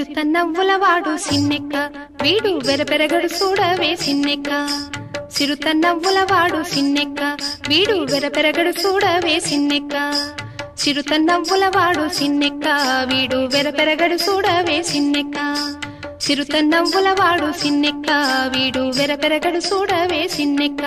చిరుత నవ్వులవాడు సిన్నెక్క వీడు వెరపెరగడు చూడవే సిన్నెక్క చిరుత నవ్వులవాడు సిన్నెక్క వీడు వెరపెరగడు చూడవే సిన్నెక్క చిరుత నవ్వులవాడు సిన్నెక్క వీడు వెరపెరగడు చూడవే సిన్నెక్క చిరుత నవ్వులవాడు సిన్నెక్క వీడు వెరపెరగడు చూడవే సిన్నెక్క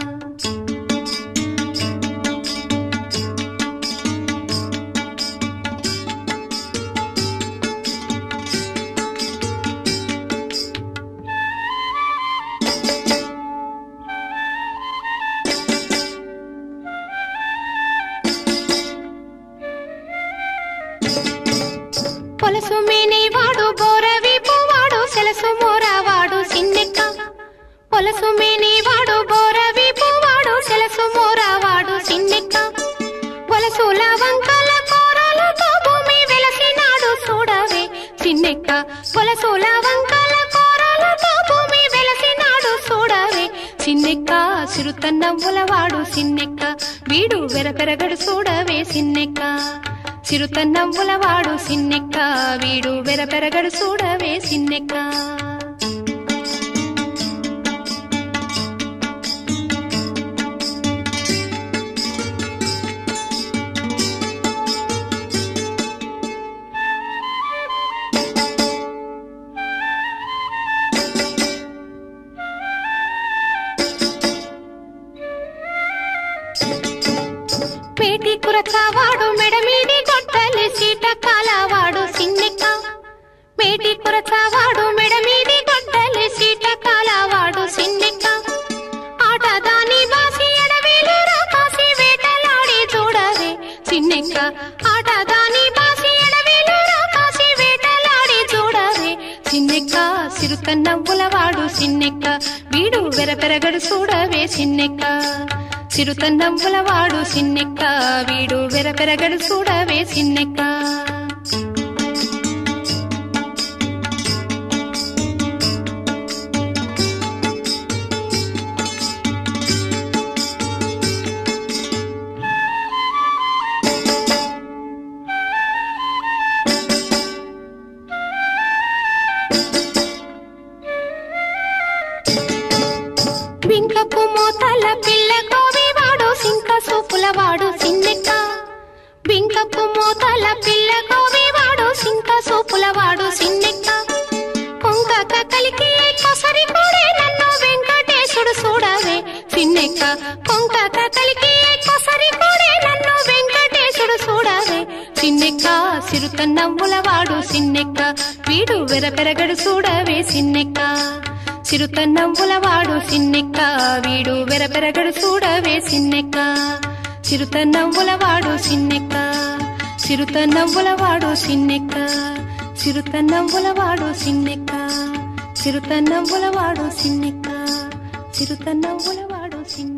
పొలసు మేనేవాడు బోరవి పోవాడు సెలసు మోరావాడు సిన్నెక్క పొలసు మేనేవాడు బోరవి పోవాడు సెలసు మోరావాడు సిన్నెక్క వలసుల వంకల కోరలతో భూమి వెలసినాడు చూడవే సిన్నెక్క పొలసుల వంకల కోరలతో భూమి వెలసినాడు చూడవే సిన్నెక్క చిరుత నవ్వులవాడు సిన్నెక్క వీడు వెరపెరగడు చూడవే సిన్నెక్క చిరుత నవ్వులవాడు సిన్నెక్క వీడు వెరపెరగడు చూడవే సిన్నెక్క పేటి కురచావాడు మెడమీది గొడ్డలి సీట కాలవాడు సిన్నెక్క పేటి కురచావాడు మెడమీది గొడ్డలి సీట కాలవాడు సిన్నెక్క ఆట దాని బాసి ఎడవేలు రాకాసి వేటలాడి చూడవే సిన్నెక్క ఆట దాని బాసి ఎడవేలు రాకాసి వేటలాడి చూడవే సిన్నెక్క సిరుత నవ్వులవాడు సిన్నెక్క వీడు వెరపెరగడు చూడవే సిన్నెక్క చిరుత నవ్వులవాడు సిన్నెక్క వీడు వెరపెరగడు చూడవే సిన్నెక్క బింకపు మోతల పిల్ల కోవివాడు సింక సూపులవాడు సిన్నెక్క బింకపు మోతల పిల్ల కోవివాడు సింక సూపులవాడు సిన్నెక్క కొంగక కలికి కొసరి కూడే నన్ను వెంకటేశుడు చూడవే సిన్నెక్క కొంగక కలికి కొసరి కూడే నన్ను వెంకటేశుడు చూడవే సిన్నెక్క సిరుత నవ్వులవాడు సిన్నెక్క వీడు వెరపెరగడు చూడవే సిన్నెక్క చిరుత నవ్వులవాడు సిన్నెక్క వీడు వెరపెరగడు చూడవే సిన్నెక్క చిరుత నవ్వులవాడు సిన్నెక్క చిరుత నవ్వులవాడు సిన్నెక్క చిరుత నవ్వులవాడు సిన్నెక్క చిరుత నవ్వులవాడు సిన్నెక్క చిరుత నవ్వులవాడు సిన్నెక్క